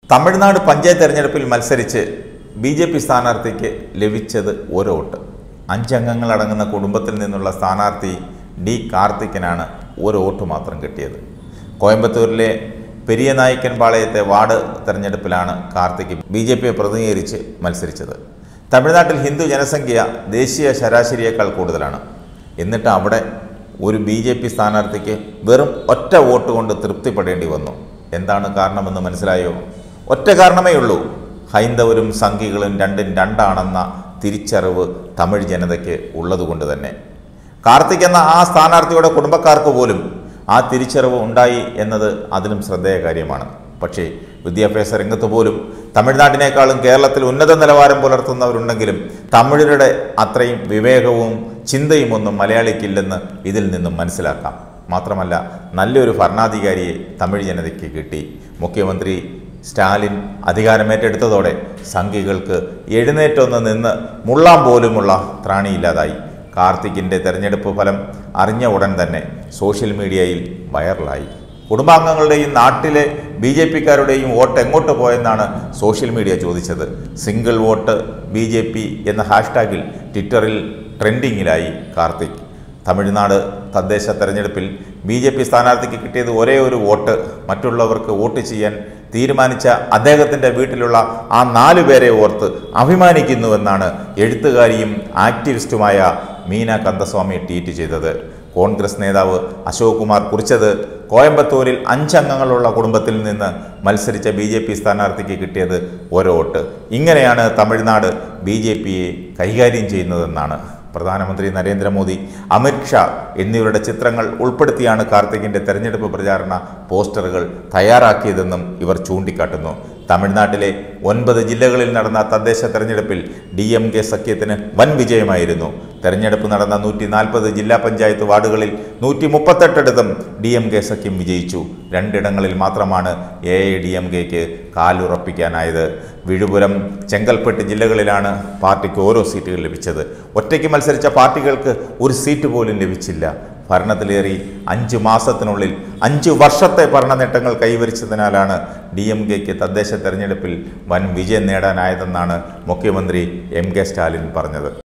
തമിഴ്നാട് പഞ്ചായത്ത് തെരഞ്ഞെടുപ്പിൽ മത്സരിച്ച് B J P സ്ഥാനാർത്ഥിക്ക് ലഭിച്ചത് ഒരു വോട്ട് അഞ്ചംഗങ്ങളടങ്ങുന്ന കുടുംബത്തിൽ നിന്നുള്ള സ്ഥാനാർത്ഥി ഡി കാർത്തിക്കിനാണ് ഒരു വോട്ട് മാത്രം കിട്ടിയത് കോയമ്പത്തൂരിലെ പെരിയ നായിക്കൻ പാളയത്തെ വാർഡ് തെരഞ്ഞെടുപ്പിലാണ് കാർത്തിക് ബി ജെ പിയെ പ്രതിനിധീകരിച്ച് മത്സരിച്ചത് തമിഴ്നാട്ടിൽ ഹിന്ദു ജനസംഖ്യ ദേശീയ ശരാശരിയേക്കാൾ കൂടുതലാണ് എന്നിട്ട് അവിടെ ഒരു ബി ജെ പി സ്ഥാനാർത്ഥിക്ക് വെറും ഒറ്റ വോട്ട് കൊണ്ട് തൃപ്തിപ്പെടേണ്ടി വന്നു എന്താണ് കാരണമെന്ന് മനസ്സിലായോ ഒറ്റ കാരണമേ ഉള്ളൂ ഹൈന്ദവരും സംഘികളും രണ്ടും രണ്ടാണെന്ന തിരിച്ചറിവ് തമിഴ് ജനതയ്ക്ക് ഉള്ളതുകൊണ്ട് തന്നെ കാർത്തിക് എന്ന ആ സ്ഥാനാർത്ഥിയുടെ കുടുംബക്കാർക്ക് പോലും ആ തിരിച്ചറിവ് ഉണ്ടായി എന്നത് അതിലും ശ്രദ്ധേയ കാര്യമാണ് പക്ഷേ വിദ്യാഭ്യാസ രംഗത്ത് പോലും തമിഴ്നാട്ടിനേക്കാളും കേരളത്തിൽ ഉന്നത നിലവാരം പുലർത്തുന്നവരുണ്ടെങ്കിലും തമിഴരുടെ അത്രയും വിവേകവും ചിന്തയും ഒന്നും മലയാളിക്കില്ലെന്ന് ഇതിൽ നിന്നും മനസ്സിലാക്കാം മാത്രമല്ല നല്ലൊരു ഭരണാധികാരിയെ തമിഴ് ജനതയ്ക്ക് കിട്ടി മുഖ്യമന്ത്രി സ്റ്റാലിൻ അധികാരമേറ്റെടുത്തതോടെ സംഘികൾക്ക് എഴുന്നേറ്റൊന്ന് നിന്ന് മുള്ളാൻ പോലുമുള്ള ത്രാണിയില്ലാതായി കാർത്തിക്കിൻ്റെ തെരഞ്ഞെടുപ്പ് ഫലം അറിഞ്ഞ ഉടൻ തന്നെ സോഷ്യൽ മീഡിയയിൽ വൈറലായി കുടുംബാംഗങ്ങളുടെയും നാട്ടിലെ ബി ജെ പിക്കാരുടെയും വോട്ട് എങ്ങോട്ട് പോയെന്നാണ് സോഷ്യൽ മീഡിയ ചോദിച്ചത് single vote B J P എന്ന ഹാഷ്ടാഗിൽ ട്വിറ്ററിൽ ട്രെൻഡിങ്ങിലായി കാർത്തിക് തമിഴ്നാട് തദ്ദേശ തെരഞ്ഞെടുപ്പിൽ ബി ജെ പി സ്ഥാനാർത്ഥിക്ക് കിട്ടിയത് ഒരേ ഒരു വോട്ട് മറ്റുള്ളവർക്ക് വോട്ട് ചെയ്യാൻ തീരുമാനിച്ച അദ്ദേഹത്തിൻ്റെ വീട്ടിലുള്ള ആ നാലു പേരെ ഓർത്ത് അഭിമാനിക്കുന്നുവെന്നാണ് എഴുത്തുകാരിയും ആക്ടിവിസ്റ്റുമായ മീന കന്ദസ്വാമി ട്വീറ്റ് ചെയ്തത് കോൺഗ്രസ് നേതാവ് അശോക് കുമാർ കുറിച്ചത് കോയമ്പത്തൂരിൽ അഞ്ചംഗങ്ങളുള്ള കുടുംബത്തിൽ നിന്ന് മത്സരിച്ച ബി ജെ പി സ്ഥാനാർത്ഥിക്ക് കിട്ടിയത് ഒരു വോട്ട് ഇങ്ങനെയാണ് തമിഴ്നാട് ബി ജെ പിയെ കൈകാര്യം ചെയ്യുന്നതെന്നാണ് പ്രധാനമന്ത്രി നരേന്ദ്രമോദി അമിത്ഷാ എന്നിവരുടെ ചിത്രങ്ങൾ ഉൾപ്പെടുത്തിയാണ് കാർത്തികിൻ്റെ തെരഞ്ഞെടുപ്പ് പ്രചാരണ പോസ്റ്ററുകൾ തയ്യാറാക്കിയതെന്നും ഇവർ ചൂണ്ടിക്കാട്ടുന്നു തമിഴ്നാട്ടിലെ ഒൻപത് ജില്ലകളിൽ നടന്ന തദ്ദേശ തെരഞ്ഞെടുപ്പിൽ ഡി എം കെ സഖ്യത്തിന് വൻ വിജയമായിരുന്നു തെരഞ്ഞെടുപ്പ് നടന്ന നൂറ്റി നാൽപ്പത് ജില്ലാ പഞ്ചായത്ത് വാർഡുകളിൽ നൂറ്റി മുപ്പത്തെട്ടിടത്തും ഡി എം കെ സഖ്യം വിജയിച്ചു രണ്ടിടങ്ങളിൽ മാത്രമാണ് എ ഐ ഡി എം കെക്ക് കാലുറപ്പിക്കാനായത് വിഴുപുരം ചെങ്കൽപ്പെട്ട് ജില്ലകളിലാണ് പാർട്ടിക്ക് ഓരോ സീറ്റുകൾ ലഭിച്ചത് ഒറ്റയ്ക്ക് മത്സരിച്ച പാർട്ടികൾക്ക് ഒരു സീറ്റ് പോലും ലഭിച്ചില്ല ഭരണത്തിലേറി അഞ്ച് മാസത്തിനുള്ളിൽ അഞ്ച് വർഷത്തെ ഭരണ നേട്ടങ്ങൾ കൈവരിച്ചതിനാലാണ് ഡി എം കെക്ക് തദ്ദേശ തെരഞ്ഞെടുപ്പിൽ വൻ വിജയം നേടാനായതെന്നാണ് മുഖ്യമന്ത്രി എം കെ സ്റ്റാലിൻ പറഞ്ഞത്